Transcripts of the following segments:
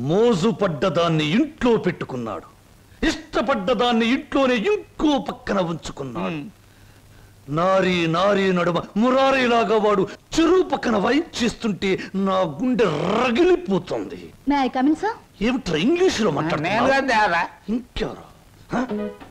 మోజు పడ్డదాన్ని ఇంట్లో పెట్టుకున్నాడు ఇష్టపడ్డదాన్ని ఇంట్లోనే ఇంకో పక్కన ఉంచుకున్నాడు నారీ నారీ నడుమ మురారీలాగా వాడు చెరువు పక్కన వైప్ చేస్తుంటే నా గుండె రగిలిపోతుంది మే ఐ కమిన్ సార్ ఏమిట్రా ఇంగ్లీషులో నేను మాట్లాడుతున్నావు దేవరా ఇంకెవరు హ?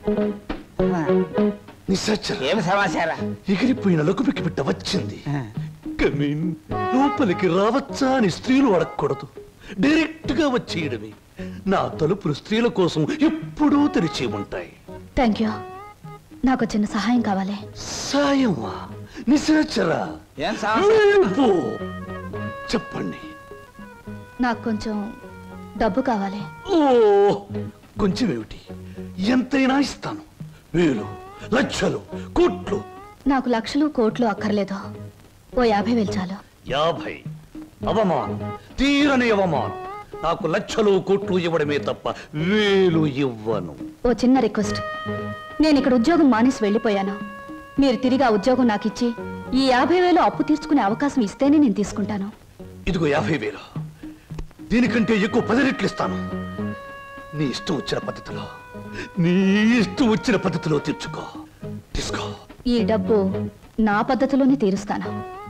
నిశాచర ఏమి సమాచారం ఎగిరిపోయిన లకుపికి బిడ్డ వచ్చింది కమీన్ లోపలికి రావచ్చా అని స్త్రీలు అడగకూడదు డైరెక్ట్ గా వచ్చేయడమే నా తలుపులు స్త్రీల కోసం ఎప్పుడూ తెరిచి ఉంటాయి థ్యాంక్ యూ నాకు చిన్న సహాయం కావాలి సాయమా నిశాచరా ఏం సమస్య వెళ్ళిపో. చెప్పండి నాకు కొంచెం డబ్బు కావాలి ఓ కొంచెం ఏమిటి ఎంతైనా ఇస్తాను వేలు లక్షలు కోట్లు నాకు లక్షలు కోట్లు అక్కర్లేదు ఓ యాభై వేలు చాలు యాభై అవమానం తీరని అవమానం నాకు లక్షలు కోట్లు ఇవ్వడమే తప్ప వేలు ఇవ్వను ఓ చిన్న రిక్వెస్ట్ నేను ఇక్కడ ఉద్యోగం మానేసి వెళ్ళిపోయాను మీరు తిరిగి ఆ ఉద్యోగం నాకు ఇచ్చి ఈ యాభై వేలు అప్పు తీర్చుకునే అవకాశం ఇస్తేనే నేను తీసుకుంటాను ఇదిగో యాభై వేలు దీనికంటే ఎక్కువ పది రెట్లు ఇస్తాను నీ ఇష్టం వచ్చిన పద్ధతిలో నీ ఇష్టం వచ్చిన పద్ధతిలో తీర్చుకో తీసుకో ఈ డబ్బు నా పద్ధతిలోనే తీరుస్తాను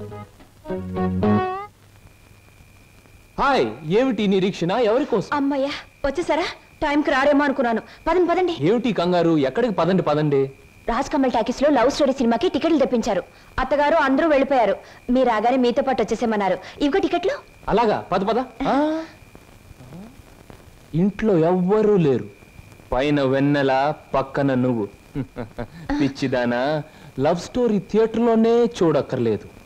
హాయ్ ఏమిటి నిరీక్షణ ఎవరి కోసం అమ్మయ్యా వచ్చేసారా టైంకి రారేమో అనుకున్నాను పదండి పదండి ఏమిటి కంగారు ఎక్కడికి పదండి పదండి రాజ్ కమల్ టాకీస్ లో లవ్ స్టోరీ సినిమాకి టికెట్లు తెప్పించారు అత్తగారు అందరూ వెళ్ళిపోయారు మీరు రాగానే మీతో పాటు వచ్చేసేమన్నారు ఇవిగో టికెట్లు అలాగా పద పద ఆ? ఇంట్లో ఎవ్వరూ లేరు పైన వెన్నెల పక్కన నువ్వు పిచ్చిదానా లవ్ స్టోరీ థియేటర్లోనే చూడక్కర్లేదు